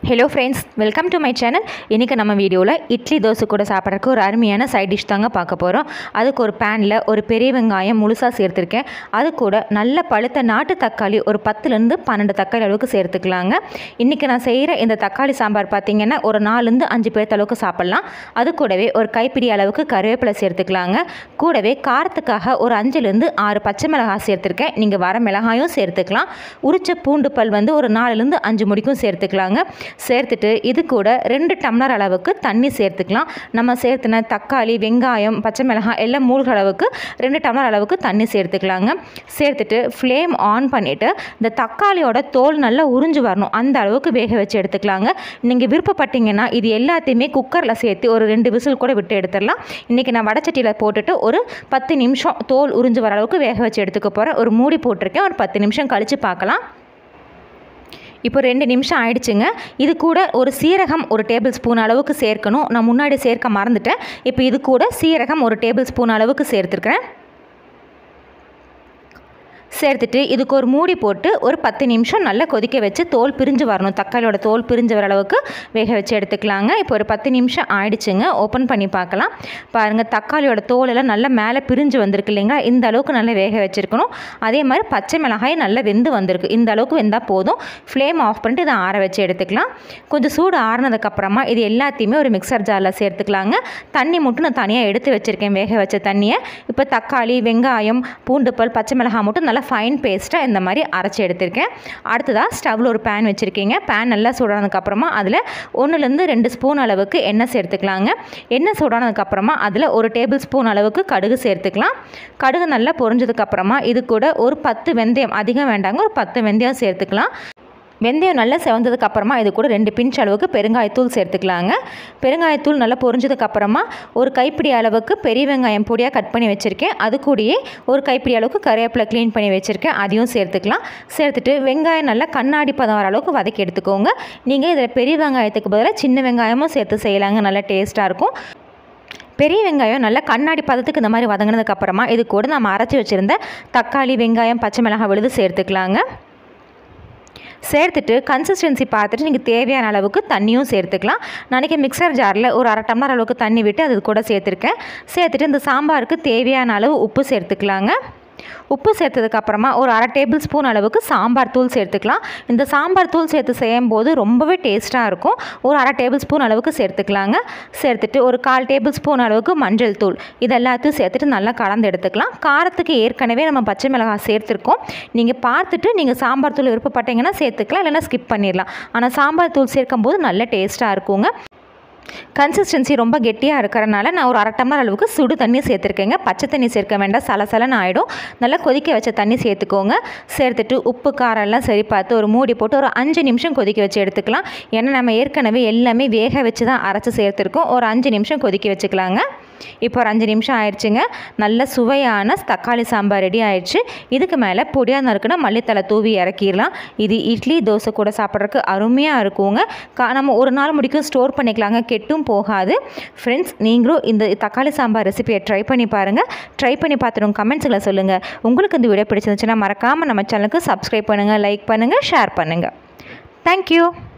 hello friends welcome to my channel இன்றைக்கி நம்ம வீடியோவில் இட்லி தோசை கூட சாப்பிட்றதுக்கு ஒரு அருமையான சைட் டிஷ் தாங்க பார்க்க போகிறோம் அதுக்கு ஒரு பேனில் ஒரு பெரிய வெங்காயம் முழுசாக சேர்த்துருக்கேன் அது கூட நல்ல பழுத்த நாட்டு தக்காளி ஒரு பத்துலேருந்து பன்னெண்டு தக்காளி அளவுக்கு சேர்த்துக்கலாங்க இன்றைக்கி நான் செய்கிற இந்த தக்காளி சாம்பார் பார்த்திங்கன்னா ஒரு நாலுலேருந்து அஞ்சு பேர்த்த அளவுக்கு சாப்பிட்லாம் அது கூடவே ஒரு கைப்பிடி அளவுக்கு கருவேப்பிலை சேர்த்துக்கலாங்க கூடவே காரத்துக்காக ஒரு அஞ்சுலேருந்து ஆறு பச்சை மிளகாய் சேர்த்துருக்கேன் நீங்கள் வர மிளகாயும் சேர்த்துக்கலாம் உரிச்ச பூண்டு பல் வந்து ஒரு நாலுலேருந்து அஞ்சு முடிக்கும் சேர்த்துக்கலாங்க சேர்த்துட்டு இது கூட ரெண்டு டம்ளர் அளவுக்கு தண்ணி சேர்த்துக்கலாம் நம்ம சேர்த்துன தக்காளி வெங்காயம் பச்சை மிளகாய் எல்லாம் மூழ்கிற அளவுக்கு ரெண்டு டம்ளர் அளவுக்கு தண்ணி சேர்த்துக்கலாங்க சேர்த்துட்டு ஃப்ளேம் ஆன் பண்ணிவிட்டு இந்த தக்காளியோட தோல் நல்லா உறிஞ்சு வரணும் அந்த அளவுக்கு வேக வச்சு எடுத்துக்கலாங்க நீங்கள் விருப்பப்பட்டீங்கன்னா இது எல்லாத்தையுமே குக்கரில் சேர்த்து ஒரு ரெண்டு விசில் கூட விட்டு எடுத்துடலாம் இன்றைக்கி நான் வடச்சட்டியில் போட்டுட்டு ஒரு பத்து நிமிஷம் தோல் உறிஞ்சு வர அளவுக்கு வேக வச்சு எடுத்துக்க போகிறேன் ஒரு மூடி போட்டிருக்கேன் ஒரு பத்து நிமிஷம் கழித்து பார்க்கலாம் இப்போ ரெண்டு நிமிஷம் ஆயிடுச்சுங்க இது கூட ஒரு சீரகம் ஒரு டேபிள் ஸ்பூன் அளவுக்கு சேர்க்கணும் நான் முன்னாடி சேர்க்க மறந்துட்டேன் இப்போ இது கூட சீரகம் ஒரு டேபிள் ஸ்பூன் அளவுக்கு சேர்த்துருக்கிறேன் சேர்த்துட்டு இதுக்கு ஒரு மூடி போட்டு ஒரு பத்து நிமிஷம் நல்லா கொதிக்க வச்சு தோல் பிரிஞ்சு வரணும் தக்காளியோட தோல் பிரிஞ்சு வர அளவுக்கு வேக வச்சு எடுத்துக்கலாங்க இப்போ ஒரு பத்து நிமிஷம் ஆயிடுச்சுங்க ஓப்பன் பண்ணி பார்க்கலாம் பாருங்கள் தக்காளியோட தோலெல்லாம் நல்லா மேலே பிரிஞ்சு வந்திருக்கு இல்லைங்களா இந்த அளவுக்கு நல்லா வேக வச்சுருக்கணும் அதே மாதிரி பச்சை மிளகாய் நல்லா வெந்து வந்திருக்கு இந்த அளவுக்கு வெந்தால் போதும் ஃப்ளேம் ஆஃப் பண்ணிட்டு இதை ஆற வச்சு எடுத்துக்கலாம் கொஞ்சம் சூடு ஆறுனதுக்கப்புறமா இது எல்லாத்தையுமே ஒரு மிக்சர் ஜாரில் சேர்த்துக்கலாங்க தண்ணி மட்டும் நான் தனியாக எடுத்து வச்சுருக்கேன் வேக வச்ச தண்ணியை இப்போ தக்காளி வெங்காயம் பூண்டு பல் பச்சை மிளகாய் மட்டும் நல்லா ஃபைன் பேஸ்ட்டாக இந்த மாதிரி அரைச்சி எடுத்திருக்கேன் அடுத்ததாக ஸ்டவ்வில் ஒரு பேன் வச்சுருக்கீங்க பேன் நல்லா சூடானதுக்கப்புறமா அதில் ஒன்றுலேருந்து ரெண்டு ஸ்பூன் அளவுக்கு எண்ணெய் சேர்த்துக்கலாங்க எண்ணெய் சூடானதுக்கப்புறமா அதில் ஒரு டேபிள் ஸ்பூன் அளவுக்கு கடுகு சேர்த்துக்கலாம் கடுகு நல்லா பொரிஞ்சதுக்கப்புறமா இது கூட ஒரு பத்து வெந்தயம் அதிகம் வேண்டாங்க ஒரு பத்து வெந்தயம் சேர்த்துக்கலாம் வெந்தயம் நல்லா செவந்ததுக்கு அப்புறமா இது கூட ரெண்டு பிஞ்ச் அளவுக்கு பெருங்காயத்தூள் சேர்த்துக்கலாங்க பெருங்காயத்தூள் நல்லா பொரிஞ்சதுக்கப்புறமா ஒரு கைப்பிடி அளவுக்கு பெரிய வெங்காயம் பொடியாக கட் பண்ணி வச்சுருக்கேன் அது கூடயே ஒரு கைப்பிடி அளவுக்கு கருவேப்பிலை க்ளீன் பண்ணி வச்சுருக்கேன் அதையும் சேர்த்துக்கலாம் சேர்த்துட்டு வெங்காயம் நல்லா கண்ணாடி பதம் வர அளவுக்கு வதக்கி எடுத்துக்கோங்க நீங்கள் இதில் பெரிய வெங்காயத்துக்கு பதிலாக சின்ன வெங்காயமும் சேர்த்து செய்யலாங்க நல்லா டேஸ்ட்டாக இருக்கும் பெரிய வெங்காயம் நல்லா கண்ணாடி பதத்துக்கு இந்த மாதிரி வதங்கினதுக்கப்புறமா இது கூட நம்ம அரைச்சி வச்சுருந்த தக்காளி வெங்காயம் பச்சை மிளகாய் விழுது சேர்த்துக்கலாங்க சேர்த்துட்டு கன்சிஸ்டன்சி பார்த்துட்டு நீங்கள் தேவையான அளவுக்கு தண்ணியும் சேர்த்துக்கலாம் நாளைக்கு மிக்சர் ஜாரில் ஒரு அரை டம்ளர் அளவுக்கு தண்ணி விட்டு அது கூட சேர்த்துருக்கேன் சேர்த்துட்டு இந்த சாம்பாருக்கு தேவையான அளவு உப்பு சேர்த்துக்கலாங்க உப்பு சேர்த்ததுக்கப்புறமா ஒரு அரை டேபிள் ஸ்பூன் அளவுக்கு சாம்பார் தூள் சேர்த்துக்கலாம் இந்த சாம்பார் தூள் சேர்த்து செய்யும் போது ரொம்பவே டேஸ்ட்டாக இருக்கும் ஒரு அரை டேபிள் ஸ்பூன் அளவுக்கு சேர்த்துக்கலாங்க சேர்த்துட்டு ஒரு கால் டேபிள் ஸ்பூன் அளவுக்கு மஞ்சள் தூள் இது எல்லாத்தையும் சேர்த்துட்டு நல்லா கலந்து எடுத்துக்கலாம் காரத்துக்கு ஏற்கனவே நம்ம பச்சை மிளகாய் சேர்த்துருக்கோம் நீங்கள் பார்த்துட்டு நீங்கள் சாம்பார் தூள் விருப்பப்பட்டீங்கன்னா சேர்த்துக்கலாம் இல்லைன்னா ஸ்கிப் பண்ணிடலாம் ஆனால் சாம்பார் தூள் சேர்க்கும் போது நல்ல டேஸ்ட்டாக இருக்குங்க கன்சிஸ்டன்சி ரொம்ப கெட்டியாக இருக்கிறனால நான் ஒரு அரை டம்ளர் அளவுக்கு சுடு தண்ணி சேர்த்துருக்கேங்க பச்சை தண்ணி சேர்க்க வேண்டாம் சலசலன்னு ஆகிடும் நல்லா கொதிக்க வச்ச தண்ணி சேர்த்துக்கோங்க சேர்த்துட்டு உப்பு காரம் எல்லாம் சரி பார்த்து ஒரு மூடி போட்டு ஒரு அஞ்சு நிமிஷம் கொதிக்க வச்சு எடுத்துக்கலாம் ஏன்னா நம்ம ஏற்கனவே எல்லாமே வேக வச்சு தான் அரைச்சி சேர்த்துருக்கோம் ஒரு அஞ்சு நிமிஷம் கொதிக்க வச்சுக்கலாங்க இப்போ ஒரு அஞ்சு நிமிஷம் ஆயிடுச்சுங்க நல்ல சுவையான தக்காளி சாம்பார் ரெடி ஆயிடுச்சு இதுக்கு மேலே பொடியாக நறுக்குனா மல்லித்தலை தூவி இறக்கிடலாம் இது இட்லி தோசை கூட சாப்பிட்றதுக்கு அருமையாக இருக்குங்க கா நம்ம ஒரு நாள் முடிக்கும் ஸ்டோர் பண்ணிக்கலாங்க கெட்டும் போகாது ஃப்ரெண்ட்ஸ் நீங்களும் இந்த தக்காளி சாம்பார் ரெசிபியை ட்ரை பண்ணி பாருங்கள் ட்ரை பண்ணி பார்த்துட்டு கமெண்ட்ஸில் சொல்லுங்கள் உங்களுக்கு இந்த வீடியோ பிடிச்சிருந்துச்சுன்னா மறக்காமல் நம்ம சேனலுக்கு சப்ஸ்கிரைப் பண்ணுங்கள் லைக் பண்ணுங்கள் ஷேர் பண்ணுங்கள் தேங்க்யூ